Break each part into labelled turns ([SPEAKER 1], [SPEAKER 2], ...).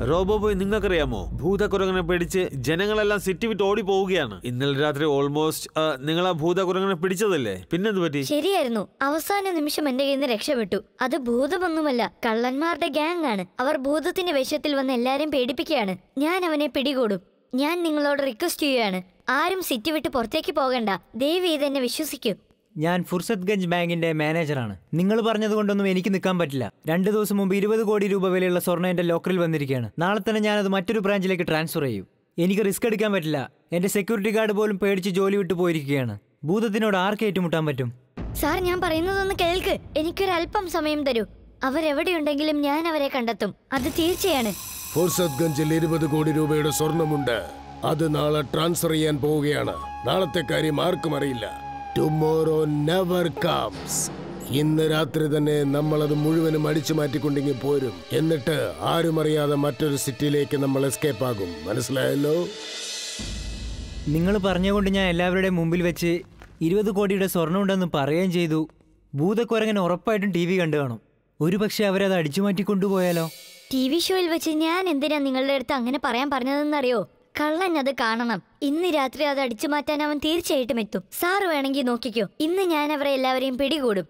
[SPEAKER 1] Robo boy നിങ്ങൾക്കറിയാമോ ഭൂതക്കുരങ്ങനെ പേടിച്ച് ജനങ്ങളെല്ലാം സിറ്റി വിട്ട് ഓടി പോവുകയാണ് ഇന്നലെ രാത്രി ഓൾമോസ്റ്റ് നിങ്ങൾ ആ ഭൂതക്കുരങ്ങനെ പിടിച്ചതല്ലേ പിന്നെന്ത് പറ്റി
[SPEAKER 2] ശരിയായിരുന്നു അവസാന നിമിഷം എന്റെ കയ്യിൽ നിന്ന് രക്ഷപ്പെട്ടു അത് ഭൂതമൊന്നുമല്ല കള്ളന്മാരുടെ ഗ്യാങ് ആണ് അവർ ഭൂതത്തിന്റെ വേഷത്തിൽ വന്ന് എല്ലാരും പേടിപ്പിക്കുകയാണ് ഞാൻ അവനെ പിടികൂടും ഞാൻ നിങ്ങളോട് റിക്വസ്റ്റ് ചെയ്യുകയാണ് ആരും സിറ്റി വിട്ട് പുറത്തേക്ക് പോകണ്ട ദയവ് ചെയ്ത് എന്നെ വിശ്വസിക്കൂ
[SPEAKER 3] ഞാൻ ഫുർസത്ഗഞ്ച് ബാങ്കിന്റെ മാനേജറാണ് നിങ്ങൾ പറഞ്ഞതുകൊണ്ടൊന്നും എനിക്ക് നിൽക്കാൻ പറ്റില്ല രണ്ട് ദിവസം മുമ്പ് ഇരുപത് കോടി രൂപ വിലയുള്ള സ്വർണ്ണം എന്റെ ലോക്കറിൽ വന്നിരിക്കുകയാണ് നാളെ തന്നെ ഞാനത് മറ്റൊരു ബ്രാഞ്ചിലേക്ക് ട്രാൻസ്ഫർ ചെയ്യും എനിക്ക് റിസ്ക് എടുക്കാൻ പറ്റില്ല എന്റെ സെക്യൂരിറ്റി ഗാർഡ് പോലും പേടിച്ച് ജോലി വിട്ടു പോയിരിക്കുകയാണ് ഭൂതത്തിനോട് ആർക്ക് ഏറ്റുമുട്ടാൻ പറ്റും
[SPEAKER 2] സാർ ഞാൻ പറയുന്നതൊന്ന് കേൾക്ക് എനിക്കൊരല്പം സമയം തരൂ അവരെവിടെയുണ്ടെങ്കിലും ഞാൻ അവരെ കണ്ടെത്തും അത് തീർച്ചയാണ്
[SPEAKER 4] ഫുർസത്ഗഞ്ചിൽ ഇരുപത് കോടി രൂപയുടെ സ്വർണമുണ്ട് അത് നാളെ ട്രാൻസ്ഫർ ചെയ്യാൻ പോവുകയാണ് നാളത്തെ കാര്യം ആർക്കും അറിയില്ല ടുമോറോ നെവർ കംസ് ഇന്ന് രാത്രി തന്നെ നമ്മൾ അത് മുഴുവനും അടിച്ചു മാറ്റിക്കൊണ്ടെങ്കിൽ പോരും എന്നിട്ട് ആരും അറിയാതെ മറ്റൊരു സിറ്റിയിലേക്ക് നമ്മൾ എസ്കേപ്പ് ആകും മനസ്സിലായല്ലോ
[SPEAKER 3] നിങ്ങൾ പറഞ്ഞുകൊണ്ട് ഞാൻ എല്ലാവരുടെയും മുമ്പിൽ വെച്ച് ഇരുപത് കോടിയുടെ സ്വർണ്ണം ഉണ്ടെന്ന് പറയുകയും ചെയ്തു ഭൂതക്കുരങ്ങൻ ഉറപ്പായിട്ടും ടി വി കണ്ടു കാണും ഒരുപക്ഷെ അവരത് അടിച്ചു മാറ്റി കൊണ്ടുപോയാലോ
[SPEAKER 2] ടി വി ഷോയിൽ വെച്ച് ഞാൻ എന്തിനാ നിങ്ങളുടെ അടുത്ത് അങ്ങനെ പറയാൻ പറഞ്ഞതെന്നറിയോ കള്ളൻ അത് കാണണം ഇന്ന് രാത്രി അത് അടിച്ചു മാറ്റാൻ അവൻ തീർച്ചയായിട്ടും എത്തും സാർ വേണമെങ്കിൽ നോക്കിക്കോ ഇന്ന് ഞാൻ അവരെ എല്ലാവരെയും പിടികൂടും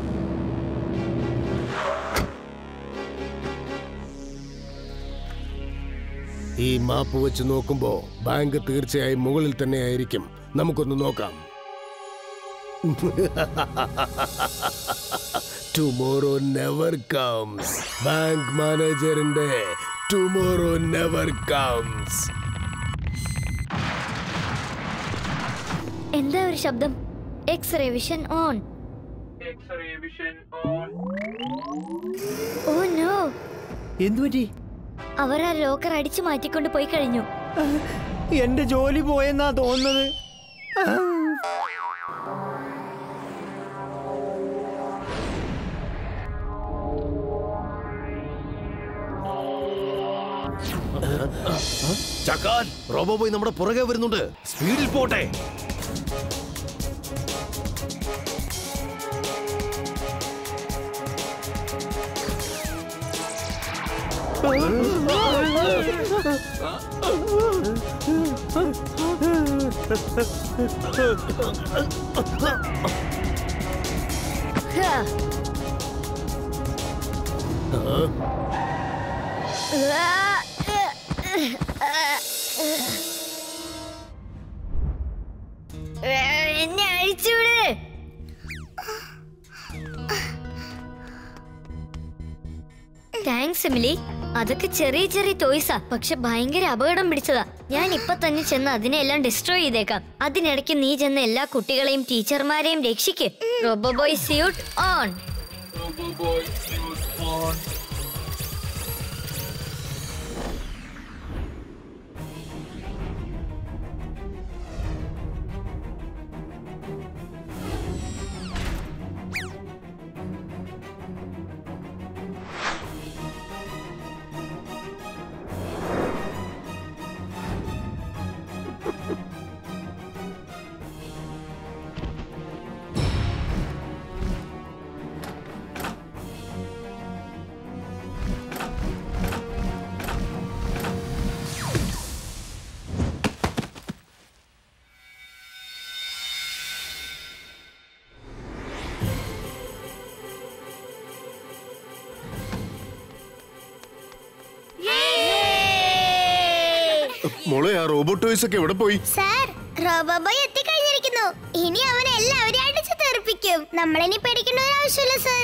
[SPEAKER 4] ഈ മാപ്പ് വെച്ച് നോക്കുമ്പോ ബാങ്ക് തീർച്ചയായും മുകളിൽ തന്നെ ആയിരിക്കും നമുക്കൊന്ന് നോക്കാം ടുമോറോ നെവർ കംസ് ബാങ്ക് മാനേജറിന്റെ ടുമോറോ നെവർ കംസ്
[SPEAKER 2] എന്താ ഒരു ശബ്ദം X vision on oh no
[SPEAKER 3] എന്തുപറ്റി
[SPEAKER 2] അവർ ആ ലോക്കർ അടിച്ചു മാറ്റിക്കൊണ്ട് പോയി കഴിഞ്ഞു
[SPEAKER 3] എന്റെ ജോലി പോയെന്നാ തോന്നുന്നത്
[SPEAKER 4] ചക്കാൻ റോബോ ബോയ് നമ്മുടെ പുറകെ വരുന്നുണ്ട് സ്പീഡിൽ പോട്ടെ
[SPEAKER 2] ഹാ. ആ, എന്നെ അഴിച്ചുവിട് താങ്ക്സ് എമിലി അതൊക്കെ ചെറിയ ചെറിയ ടോയ്സാ പക്ഷെ ഭയങ്കര അപകടം പിടിച്ചതാ ഞാൻ ഇപ്പൊ തന്നെ ചെന്ന് അതിനെല്ലാം ഡിസ്ട്രോയ് ചെയ്തേക്കാം അതിനിടയ്ക്ക് നീ ചെന്ന് എല്ലാ കുട്ടികളെയും ടീച്ചർമാരെയും രക്ഷിക്ക് റോബോബോയ് സ്യൂട്ട് ഓൺ
[SPEAKER 4] മോളെ ആ റോബോട്ട് ടോയ്സ് ഒക്കെ എവിടെ പോയി
[SPEAKER 5] സാർ റോബോബോയ് എത്തിക്കഴിഞ്ഞിരിക്കുന്നു ഇനി അവൻ എല്ലാവരെയും അടിച്ചു തെറിപ്പിക്കും നമ്മളിനി പേടിക്കേണ്ട ഒരു ആവശ്യമില്ല സാർ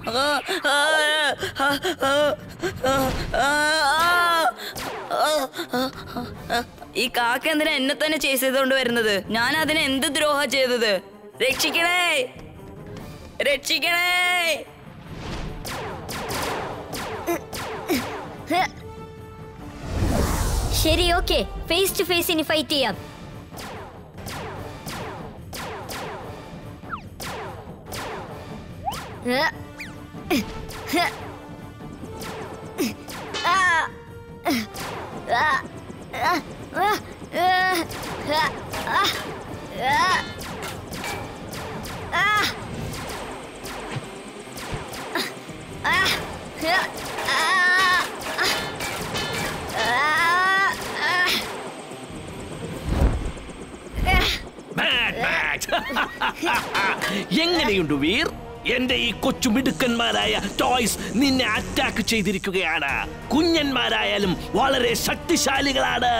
[SPEAKER 6] ഈ കാക്ക എന്തിനാ എന്നെ തന്നെ ചേസ് ചെയ്തോണ്ട് വരുന്നത് ഞാൻ അതിന് എന്ത് ദ്രോഹ ചെയ്തത് രക്ഷിക്കണേ രക്ഷിക്കണേ
[SPEAKER 2] ശരി ഓക്കെ ഫേസ് ടു ഫേസ് ഇനി ഫൈറ്റ് ചെയ്യാം ആ. ആ. ആ. ആ. ആ. ആ. ആ. ആ. ആ. ആ.
[SPEAKER 7] എങ്ങനെയുണ്ട് വീർ എന്റെ ഈ കൊച്ചു മിടുക്കന്മാരായ ടോയ്സ് നിന്നെ അറ്റാക്ക് ചെയ്തിരിക്കുകയാണ് കുഞ്ഞന്മാരായാലും വളരെ ശക്തിശാലികളാണ്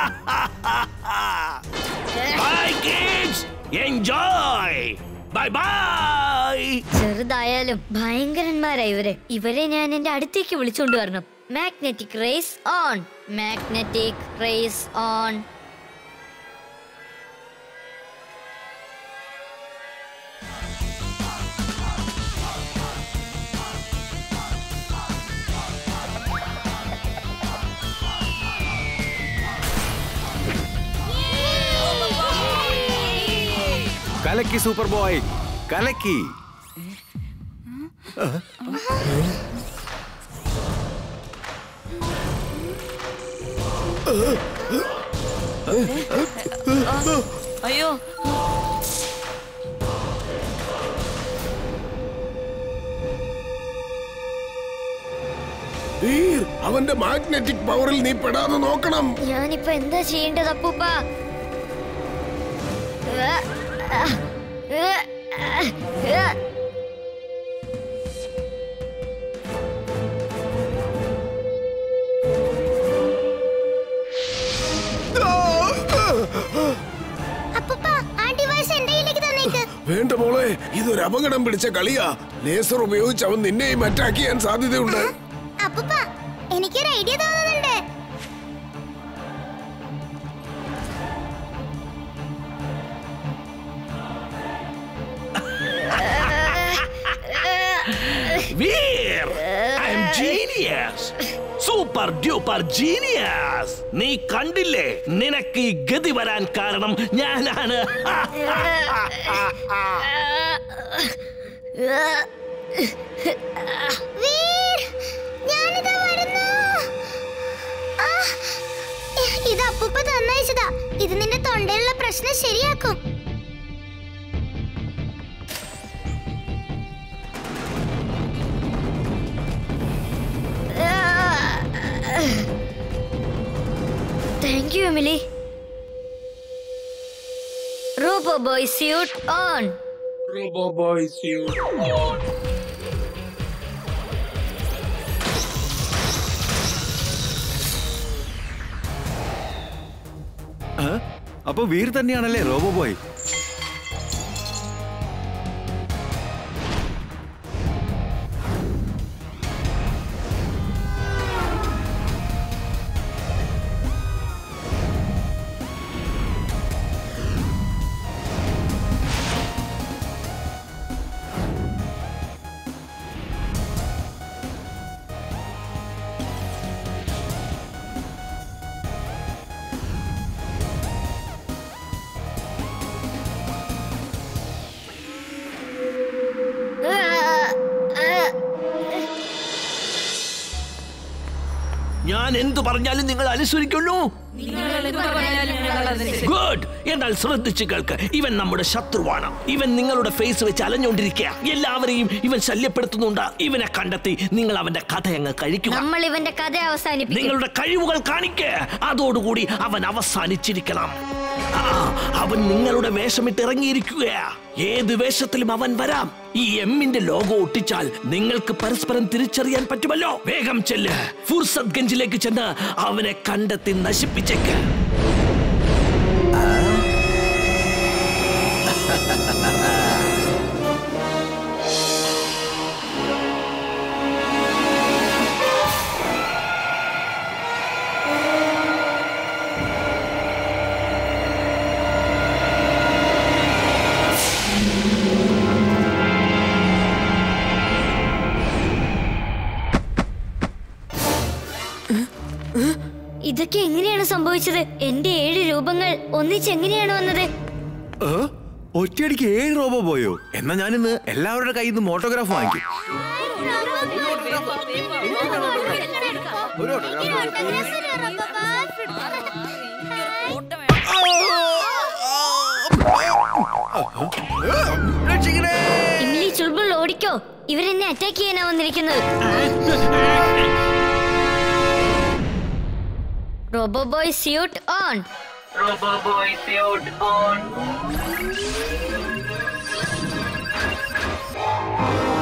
[SPEAKER 7] bye kids enjoy bye bye
[SPEAKER 2] ചെറുതായാലും ഭയങ്കരന്മാരാ ഇവര് ഇവരെ ഞാൻ എന്റെ അടുത്തേക്ക് വിളിച്ചോണ്ട് വരണം magnetic rays on magnetic rays on
[SPEAKER 8] കലക്കി സൂപ്പർ ബോയ് കലക്കി
[SPEAKER 6] അയ്യോ
[SPEAKER 4] വീർ അവന്റെ മാഗ്നറ്റിക് പവറിൽ നീ പെടാതെ നോക്കണം
[SPEAKER 2] ഞാനിപ്പോ എന്താ ചെയ്യേണ്ടത് അപ്പൂപ്പ
[SPEAKER 5] അപ്പൂപ്പ ആ ഡിവൈസ് എന്റെ കയ്യിലേക്ക് തന്നേക്ക്
[SPEAKER 4] വേണ്ട മോളെ ഇതൊരു അപകടം പിടിച്ച കളിയാ ലേസർ ഉപയോഗിച്ച് അവൻ നിന്നെയും അറ്റാക്ക് ചെയ്യാൻ സാധ്യതയുണ്ട്
[SPEAKER 5] അപ്പൂപ്പ എനിക്കൊരു ഐഡിയ തോന്നുന്നുണ്ട്
[SPEAKER 7] Veer I am genius super duper genius നീ കണ്ടില്ലേ നിനക്ക് ഈ ഗതി വരാൻ കാരണം ഞാനാണ്
[SPEAKER 5] വീർ ഞാനിതാ വരുന്നു ആ, ഇത് അപ്പൂപ്പ തന്നയച്ചതാ ഇത് നിന്റെ തൊണ്ടയിലുള്ള പ്രശ്നം ശരിയാക്കും
[SPEAKER 2] thank you Emily robo boy suit on
[SPEAKER 8] ആ? അപ്പൊ വീർ തന്നെയാണല്ലേ റോബോ ബോയ്
[SPEAKER 7] ഞാൻ എന്തു പറഞ്ഞാലും നിങ്ങൾ അനുസരിക്കുള്ളൂ ഗുഡ് എന്നാൽ ശ്രദ്ധിച്ചു കേൾക്ക് ഇവൻ നമ്മുടെ ശത്രുവാണ് ഇവൻ നിങ്ങളുടെ ഫേസ് വെച്ച് അലഞ്ഞുകൊണ്ടിരിക്കുക എല്ലാവരെയും ഇവൻ ശല്യപ്പെടുത്തുന്നുണ്ട് ഇവനെ കണ്ടെത്തി നിങ്ങൾ അവന്റെ കഥ അങ്ങ് കഴിക്കുക
[SPEAKER 2] നമ്മൾ ഇവന്റെ കഥ അവസാനിപ്പിക്കും
[SPEAKER 7] നിങ്ങളുടെ കഴിവുകൾ കാണിക്ക് അതോടുകൂടി അവൻ അവസാനിച്ചിരിക്കണം ആ, അവൻ നിങ്ങളുടെ വേഷമിട്ട് ഇറങ്ങിയിരിക്കുകയാ ഏത് വേഷത്തിലും അവൻ വരാം ഈ എമ്മിന്റെ ലോഗോ ഒട്ടിച്ചാൽ നിങ്ങൾക്ക് പരസ്പരം തിരിച്ചറിയാൻ പറ്റുമല്ലോ വേഗം ചെല്ല് ഫുർസത് ഗഞ്ചിലേക്ക് ചെന്ന് അവനെ കണ്ടെത്തി നശിപ്പിച്ചേക്ക്
[SPEAKER 2] ഇതൊക്കെ എങ്ങനെയാണ് സംഭവിച്ചത് എന്റെ ഏഴ് രൂപങ്ങൾ ഒന്നിച്ചെങ്ങനെയാണ് വന്നത്
[SPEAKER 8] ഏ? ഒറ്റയടിക്ക് ഏഴ് റോബോ ബോയോ എന്നാ ഞാനിന്ന് എല്ലാവരുടെ കയ്യിൽ നിന്ന് മോട്ടോഗ്രാഫ് വാങ്ങിക്കും രക്ഷിക്കണേ
[SPEAKER 2] ഇംലി ചുൾബുൾ ഓടിക്കോ ഇവരെന്നെ അറ്റാക്ക് ചെയ്യാനാ വന്നിരിക്കുന്നത് റോബോ ബോയ് സ്യൂട്ട് ഓൺ
[SPEAKER 5] ആ